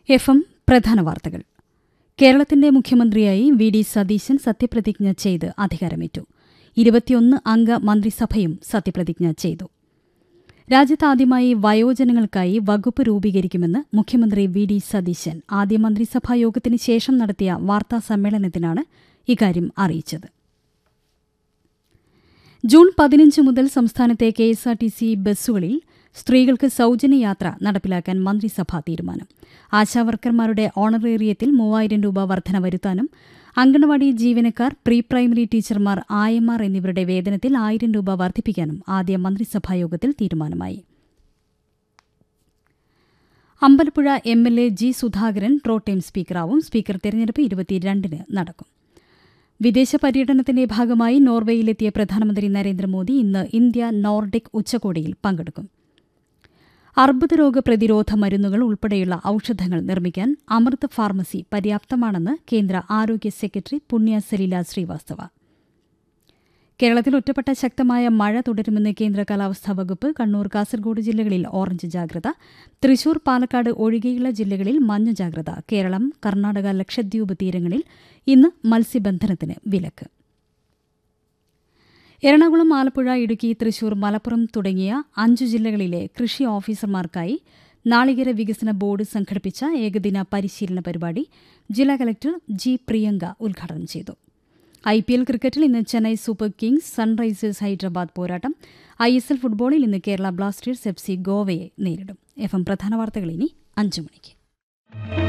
F M പ്രധാന വാർത്തകൾ കേരളത്തിന്റെ മുഖ്യമന്ത്രിയായി വി ഡി സതീശൻ സത്യപ്രതിജ്ഞ ചെയ്ത് അധികാരമേറ്റു ഇരുപത്തിയൊന്ന് അംഗ മന്ത്രിസഭയും സത്യപ്രതിജ്ഞ ചെയ്തു രാജ്യത്താദ്യമായി വയോജനങ്ങൾക്കായി വകുപ്പ് രൂപീകരിക്കുമെന്ന് മുഖ്യമന്ത്രി വി ഡി സതീശൻ ആദ്യ മന്ത്രിസഭാ യോഗത്തിന് ശേഷം നടത്തിയ വാർത്താ സമ്മേളനത്തിനാണ് ഇക്കാര്യം അറിയിച്ചത് ജൂൺ പതിനഞ്ച് മുതൽ സംസ്ഥാനത്തെ K S R T C ബസ്സുകളിൽ സ്ത്രീകൾക്ക് സൌജന്യ യാത്ര നടപ്പിലാക്കാൻ മന്ത്രിസഭാ തീരുമാനം ആശാവർക്കർമാരുടെ ഓണറേറിയത്തിൽ മൂവായിരം രൂപ വർധന വരുത്താനും അങ്കണവാടി ജീവനക്കാർ പ്രീ പ്രൈമറി ടീച്ചർമാർ ആയമാർ എന്നിവരുടെ വേതനത്തിൽ ആയിരം രൂപ വർദ്ധിപ്പിക്കാനും ആദ്യ മന്ത്രിസഭായോഗത്തിൽ തീരുമാനമായി Ambalappuzha M L A G Sudhakaran protem സ്പീക്കറാവും സ്പീക്കർ തെരഞ്ഞെടുപ്പ് ഇരുപത്തിരണ്ടിന് നടക്കും വിദേശ പര്യടനത്തിന്റെ ഭാഗമായി നോർവേയിലെത്തിയ പ്രധാനമന്ത്രി നരേന്ദ്രമോദി ഇന്ന് ഇന്ത്യ നോർഡിക് ഉച്ചകോടിയിൽ പങ്കെടുക്കും അർബുദരോഗ പ്രതിരോധ മരുന്നുകൾ ഉൾപ്പെടെയുള്ള ഔഷധങ്ങൾ നിർമ്മിക്കാൻ അമൃത് ഫാർമസി പര്യാപ്തമാണെന്ന് കേന്ദ്ര ആരോഗ്യ സെക്രട്ടറി പുണ്യ സലീല ശ്രീവാസ്തവ കേരളത്തിൽ ഒറ്റപ്പെട്ട ശക്തമായ മഴ തുടരുമെന്ന് കേന്ദ്ര കാലാവസ്ഥാ വകുപ്പ് കണ്ണൂർ കാസർഗോഡ് ജില്ലകളിൽ ഓറഞ്ച് ജാഗ്രത തൃശൂർ പാലക്കാട് ഒഴികെയുള്ള ജില്ലകളിൽ മഞ്ഞ ജാഗ്രത കേരളം കർണാടക ലക്ഷദ്വീപ് തീരങ്ങളിൽ ഇന്ന് മത്സ്യബന്ധനത്തിന് വിലക്ക് എറണാകുളം ആലപ്പുഴ ഇടുക്കി തൃശൂർ മലപ്പുറം തുടങ്ങിയ അഞ്ചു ജില്ലകളിലെ കൃഷി ഓഫീസർമാർക്കായി നാളികേര വികസന ബോർഡ് സംഘടിപ്പിച്ച ഏകദിന പരിശീലന പരിപാടി ജില്ലാ കലക്ടർ ജി പ്രിയങ്ക ഉദ്ഘാടനം ചെയ്തു ഐ പി എൽ ക്രിക്കറ്റിൽ ഇന്ന് Chennai super kings sunrisers Hyderabad പോരാട്ടം ഐ എസ് എൽ ഫുട്ബോളിൽ ഇന്ന് കേരള ബ്ലാസ്റ്റേഴ്സ് എഫ് സി ഗോവയെ നേരിടും എഫ് എം പ്രധാന വാർത്തകൾ ഇനി അഞ്ചു മണിക്ക്